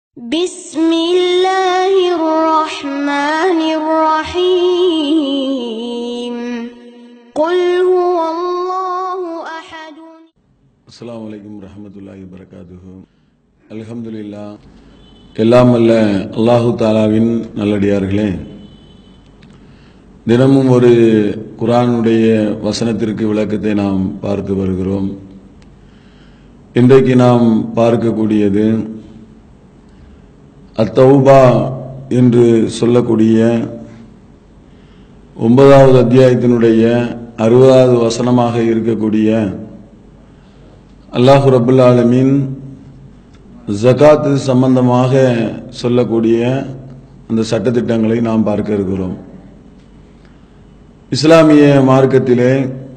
بسم الله الرحمن الرحيم قل هو الله أحد அஸ்ஸலாமு அலைக்கும் ரஹமத்துல்லாஹி வரகாத்துஹு அல்ஹம்துலில்லா எல்லாம் அல்ல அல்லாஹு தாலாவின் நல்லடியார்களே தினமும் ஒரு குரானுடைய வசனத்திற்கு விளக்கத்தை நாம் பார்த்து வருகிறோம் இன்றைக்கு நாம் பார்க்கக்கூடியது அத்தௌபா என்று சொல்லக்கூடிய ஒன்பதாவது அத்தியாயத்தினுடைய அறுபதாவது வசனமாக இருக்கக்கூடிய அல்லாஹு ரபுல் ஆலமீன் ஜகாத்து சம்பந்தமாக சொல்லக்கூடிய அந்த சட்டத்திட்டங்களை நாம் பார்க்க இருக்கிறோம் இஸ்லாமிய மார்க்கத்திலே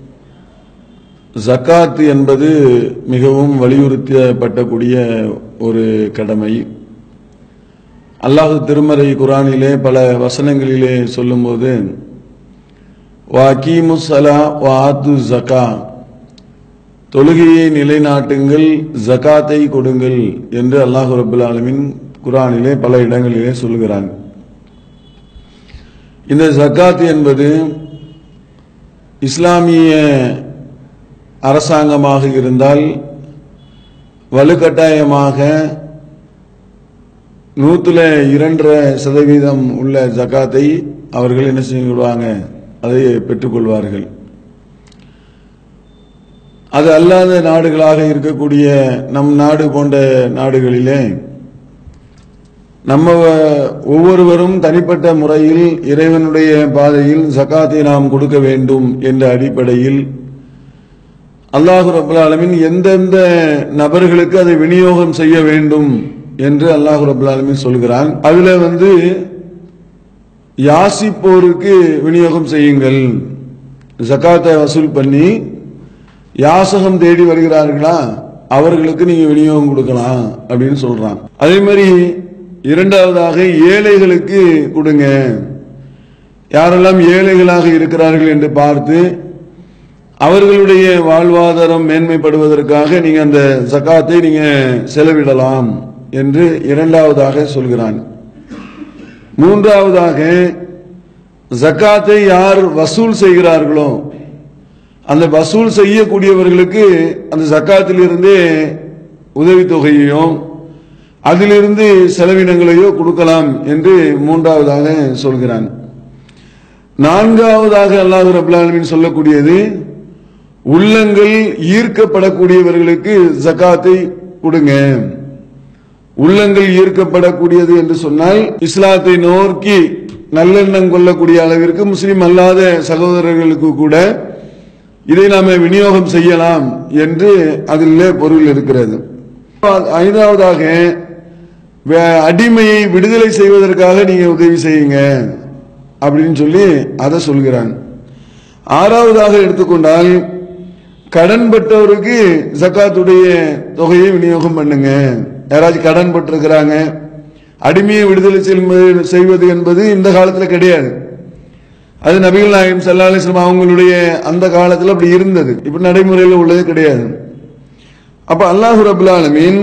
ஜக்காத் என்பது மிகவும் வலியுறுத்தப்பட்டக்கூடிய ஒரு கடமை அல்லாஹு திருமறை குரானிலே பல வசனங்களிலே சொல்லும்போது வாக்கீமு சலா வாத்து ஜக்கா தொழுகையை நிலைநாட்டுங்கள் ஜகாத்தை கொடுங்கள் என்று அல்லாஹு ரபுல் ஆலமின் குரானிலே பல இடங்களிலே சொல்கிறான் இந்த ஜக்காத் என்பது இஸ்லாமிய அரசாங்கமாக இருந்தால் வலுக்கட்டாயமாக நூத்துல இரண்டரை சதவீதம் உள்ள ஜக்காத்தை அவர்கள் என்ன செய்வாங்க அதை பெற்றுக்கொள்வார்கள் அது அல்லாத நாடுகளாக இருக்கக்கூடிய நம் நாடு போன்ற நாடுகளிலே நம்ம ஒவ்வொருவரும் தனிப்பட்ட முறையில் இறைவனுடைய பாதையில் ஜக்காத்தை நாம் கொடுக்க வேண்டும் என்ற அடிப்படையில் அல்லாஹு ரபுல் ஆலமின் எந்தெந்த நபர்களுக்கு அதை விநியோகம் செய்ய வேண்டும் என்று அல்லாஹு ரபுல் ஆலமின் சொல்கிறான் அதுல வந்து யாசிப்போருக்கு விநியோகம் செய்யுங்கள் ஜக்காத்தை வசூல் பண்ணி யாசகம் தேடி வருகிறார்களா அவர்களுக்கு நீங்க விநியோகம் கொடுக்கலாம் அப்படின்னு சொல்றான் அதே மாதிரி இரண்டாவதாக ஏழைகளுக்கு கொடுங்க யாரெல்லாம் ஏழைகளாக இருக்கிறார்கள் என்று பார்த்து அவர்களுடைய வாழ்வாதாரம் மேன்மைப்படுவதற்காக நீங்க அந்த சக்காத்தை நீங்க செலவிடலாம் என்று இரண்டாவதாக சொல்கிறான் மூன்றாவதாக ஜக்காத்தை யார் வசூல் செய்கிறார்களோ அந்த வசூல் செய்யக்கூடியவர்களுக்கு அந்த ஜக்காத்திலிருந்தே உதவித்தொகையையும் அதிலிருந்து செலவினங்களையோ கொடுக்கலாம் என்று மூன்றாவதாக சொல்கிறான் நான்காவதாக அல்லாஹு ரபுல்லாலமின் சொல்லக்கூடியது உள்ளங்கள் ஈர்க்கப்படக்கூடியவர்களுக்கு ஜக்காத்தை கொடுங்க உள்ளங்கள் ஈர்க்கப்படக்கூடியது என்று சொன்னால் இஸ்லாத்தை நோக்கி நல்லெண்ணம் கொள்ளக்கூடிய அளவிற்கு முஸ்லிம் அல்லாத சகோதரர்களுக்கு கூட இதை நாம விநியோகம் செய்யலாம் என்று அதிலே பொருள் இருக்கிறது ஐந்தாவதாக அடிமையை விடுதலை செய்வதற்காக நீங்க உதவி செய்யுங்க அப்படின்னு சொல்லி அதை சொல்கிறான் ஆறாவதாக எடுத்துக்கொண்டால் கடன் பட்டவருக்கு ஜக்காத்துடைய தொகையை விநியோகம் பண்ணுங்க யாராச்சும் கடன் பட்டிருக்கிறாங்க அடிமையை விடுதலை செய்வது என்பது இந்த காலத்துல கிடையாது அது நபிகள் நாயகம் சல்லா அலிஸ்லாம் அவங்களுடைய அந்த காலத்தில் அப்படி இருந்தது இப்ப நடைமுறையில் உள்ளது கிடையாது அப்ப அல்லாஹு ரபுல் ஆலமீன்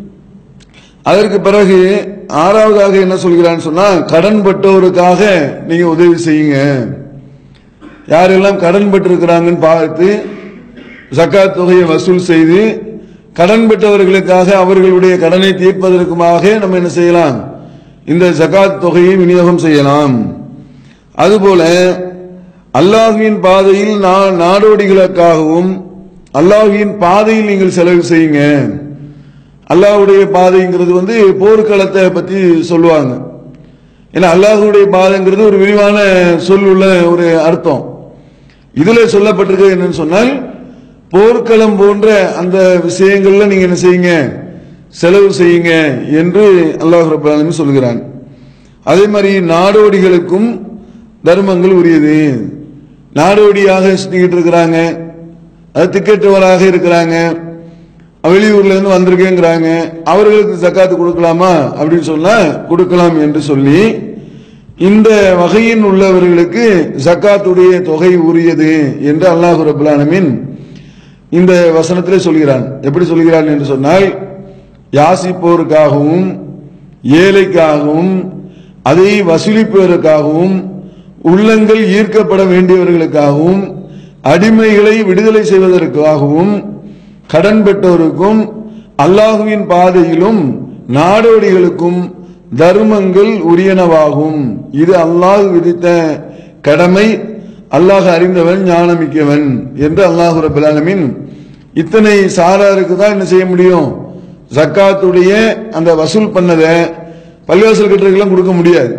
அதற்கு பிறகு ஆறாவதாக என்ன சொல்கிறான்னு சொன்னா கடன் பட்டவருக்காக நீங்க உதவி செய்யுங்க யாரெல்லாம் கடன் பட்டிருக்கிறாங்கன்னு பார்த்து ஜக்காத் தொகையை வசூல் செய்து கடன் பெற்றவர்களுக்காக அவர்களுடைய கடனை தீர்ப்பதற்குமாக நம்ம என்ன செய்யலாம் இந்த ஜக்காத் தொகையை விநியோகம் செய்யலாம் அதுபோல அல்லாஹுவின் பாதையில் நாடோடிகளுக்காகவும் அல்லாஹுவின் பாதையில் நீங்கள் செலவு செய்யுங்க அல்லாஹுடைய பாதைங்கிறது வந்து போர்க்களத்தை பத்தி சொல்லுவாங்க ஏன்னா அல்லாஹுடைய பாதைங்கிறது ஒரு விரிவான சொல் உள்ள ஒரு அர்த்தம் இதுல சொல்லப்பட்டிருக்கு என்னன்னு சொன்னால் போர்க்களம் போன்ற அந்த விஷயங்கள்ல நீங்க என்ன செய்யுங்க செலவு செய்யுங்க என்று அல்லாஹ் ரபுல்லாலுமே சொல்கிறான் அதே மாதிரி நாடோடிகளுக்கும் தர்மங்கள் உரியது நாடோடியாக சுத்திக்கிட்டு இருக்கிறாங்க அது திக்கெட்டவராக இருக்கிறாங்க வெளியூர்ல இருந்து வந்திருக்கேங்கிறாங்க அவர்களுக்கு ஜக்காத்து கொடுக்கலாமா அப்படின்னு சொன்னா கொடுக்கலாம் என்று சொல்லி இந்த வகையின் உள்ளவர்களுக்கு ஜக்காத்துடைய தொகை உரியது என்று அல்லாஹு ரபுல்லானமின் இந்த வசனத்திலே சொல்கிறான் எப்படி சொல்கிறான் என்று சொன்னால் யாசிப்போருக்காகவும் ஏழைக்காகவும் அதை வசூலிப்பதற்காகவும் உள்ளங்கள் ஈர்க்கப்பட வேண்டியவர்களுக்காகவும் அடிமைகளை விடுதலை செய்வதற்காகவும் கடன் பெற்றோருக்கும் அல்லாஹுவின் பாதையிலும் நாடோடிகளுக்கும் தர்மங்கள் உரியனவாகும் இது அல்லாஹ் விதித்த கடமை அல்லாஹ் அறிந்தவன் ஞானமிக்கவன் என்று அல்லாஹு ரபுல் ஆலமீன் இத்தனை சாராருக்கு தான் என்ன செய்ய முடியும் ஜக்காத்துடைய அந்த வசூல் பண்ணதை பள்ளிவாசல் கட்டுறதுக்கெல்லாம் கொடுக்க முடியாது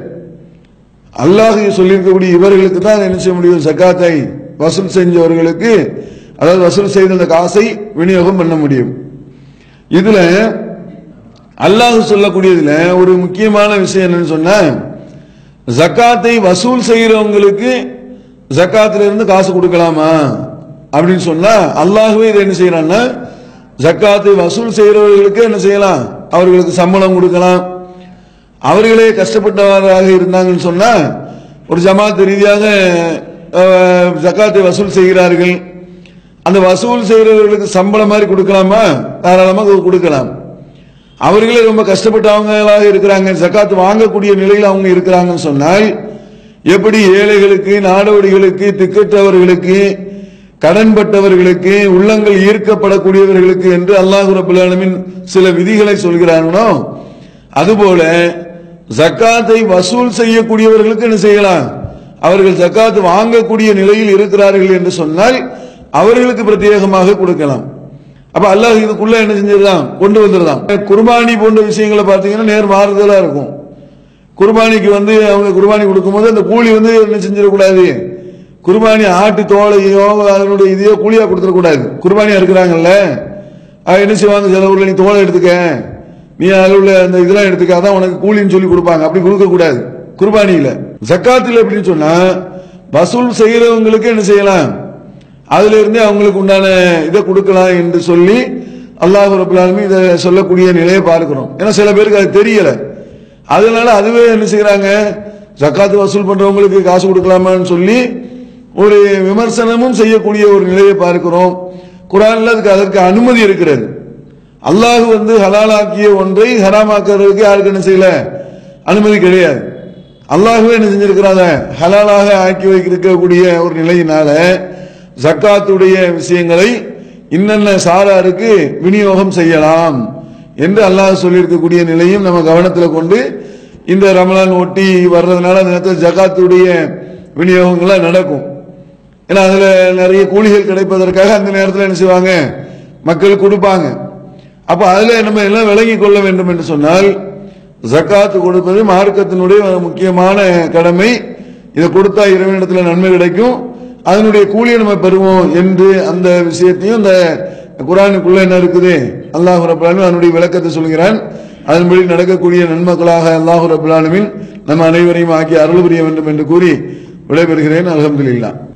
அல்லாஹ் சொல்லியிருக்கக்கூடிய இவர்களுக்கு தான் என்ன செய்ய முடியும் ஜக்காத்தை வசூல் செஞ்சவர்களுக்கு அதாவது வசூல் செய்த அந்த காசை விநியோகம் பண்ண முடியும் இதுல அல்லாஹ் சொல்லக்கூடியதுல ஒரு முக்கியமான விஷயம் என்னன்னு சொன்னா ஜக்காத்தை வசூல் செய்யறவங்களுக்கு ஜக்காத்துல இருந்து காசு கொடுக்கலாமா அப்படின்னு சொன்னா அல்லாஹ்வே இதை என்ன செய்யறான்னா ஜக்காத்தை வசூல் செய்யறவர்களுக்கு என்ன செய்யலாம் அவர்களுக்கு சம்பளம் கொடுக்கலாம் அவர்களே கஷ்டப்பட்டவராக இருந்தாங்கன்னு சொன்னா ஒரு ஜமாத் ரீதியாக அஹ், ஜக்காத்தை வசூல் செய்கிறார்கள் அந்த வசூல் செய்கிறவர்களுக்கு சம்பளம் மாதிரி கொடுக்கலாமா தாராளமாக கொடுக்கலாம் அவர்களே ரொம்ப கஷ்டப்பட்டவங்களாக இருக்கிறாங்க ஜக்காத்து வாங்கக்கூடிய நிலையில் அவங்க இருக்கிறாங்கன்னு சொன்னால் எப்படி ஏழைகளுக்கு நாடோடிகளுக்கு திக்கற்றவர்களுக்கு கடன்பட்டவர்களுக்கு உள்ளங்கள் ஈர்க்கப்படக்கூடியவர்களுக்கு என்று அல்லாஹ் ரபுல் ஆலமீன் சில விதிகளை சொல்கிறானோ அதுபோல ஜக்காத்தை வசூல் செய்யக்கூடியவர்களுக்கு என்ன செய்யலாம் அவர்கள் ஜக்காத்து வாங்கக்கூடிய நிலையில் இருக்கிறார்கள் என்று சொன்னால் அவர்களுக்கு பிரத்யேகமாக கொடுக்கலாம் அப்ப அல்லாஹ் இதுக்குள்ள என்ன செஞ்சிடலாம் கொண்டு வந்துடலாம் குர்பானி போன்ற விஷயங்களை பார்த்தீங்கன்னா நேர் மாறுதலா இருக்கும் குர்பானிக்கு வந்து அவங்க குர்பானி கொடுக்கும்போது அந்த கூலி வந்து என்ன செஞ்சிடக்கூடாது குர்பானி ஆட்டு தோலையோ அதனுடைய இதையோ கூலியா கொடுத்துடக்கூடாது குர்பானியா இருக்கிறாங்கல்ல அது என்ன செய்வாங்க சில ஊர்ல நீ தோலை எடுத்துக்க நீ அதில் உள்ள அந்த இதெல்லாம் எடுத்துக்க அதான் உனக்கு கூலின்னு சொல்லி கொடுப்பாங்க அப்படி கொடுக்க கூடாது குர்பானியில ஜக்காத்தில் எப்படின்னு சொன்னா வசூல் செய்யறவங்களுக்கு என்ன செய்யலாம் அதுல இருந்தே அவங்களுக்கு உண்டான இதை கொடுக்கலாம் என்று சொல்லி அல்லாஹ் ரபுல் ஆலமீன் இதை சொல்லக்கூடிய நிலையை பார்க்கிறோம் ஏன்னா சில பேருக்கு அது தெரியல அதனால அதுவே என்ன செய்யறாங்க ஜக்காத்து வசூல் பண்றவங்களுக்கு காசு கொடுக்கலாமான்னு சொல்லி ஒரு விமர்சனமும் செய்யக்கூடிய ஒரு நிலையை பார்க்கிறோம் குரான்ல அதுக்கு அதற்கு அனுமதி இருக்கிறது அல்லாஹ் வந்து ஹலாலாக்கிய ஒன்றை ஹராமாக்குறதுக்கு யாருக்கு என்ன செய்யல அனுமதி கிடையாது அல்லாஹ்வே என்ன செஞ்சிருக்கிறாங்க ஹலாலாக ஆக்கி வைக்கக்கூடிய ஒரு நிலையினால ஜக்காத்துடைய விஷயங்களை இன்னென்ன சாராருக்கு விநியோகம் செய்யலாம் என்று அல்லாஹ் சொல்லியிருக்கக்கூடிய நிலையும் நம்ம கவனத்தில் கொண்டு இந்த ரமலான் ஒட்டி வர்றதுனால அந்த நேரத்தில் ஜக்காத்துடைய விநியோகங்கள்லாம் நடக்கும் ஏன்னா அதுல நிறைய கூலிகள் கிடைப்பதற்காக அந்த நேரத்தில் என்ன செய்வாங்க மக்கள் கொடுப்பாங்க அப்ப அதுல நம்ம எல்லாம் விளங்கி கொள்ள வேண்டும் என்று சொன்னால் ஜக்காத்து கொடுப்பது மார்க்கத்தினுடைய ஒரு முக்கியமான கடமை இதை கொடுத்தா இறைவனிடத்துல நன்மை கிடைக்கும் அதனுடைய கூலியை நம்ம பெறுவோம் என்று அந்த விஷயத்தையும் இந்த குரானுக்குள்ள என்ன இருக்குது அல்லாஹ் ரபுல்லாலுமே அதனுடைய விளக்கத்தை சொல்கிறான் அதன்படி நடக்கக்கூடிய நன்மக்களாக அல்லாஹு ரபுல்லாலுமின் நம்ம அனைவரையும் ஆக்கி அருள் புரிய வேண்டும் என்று கூறி விடைபெறுகிறேன் அலமதுல்லா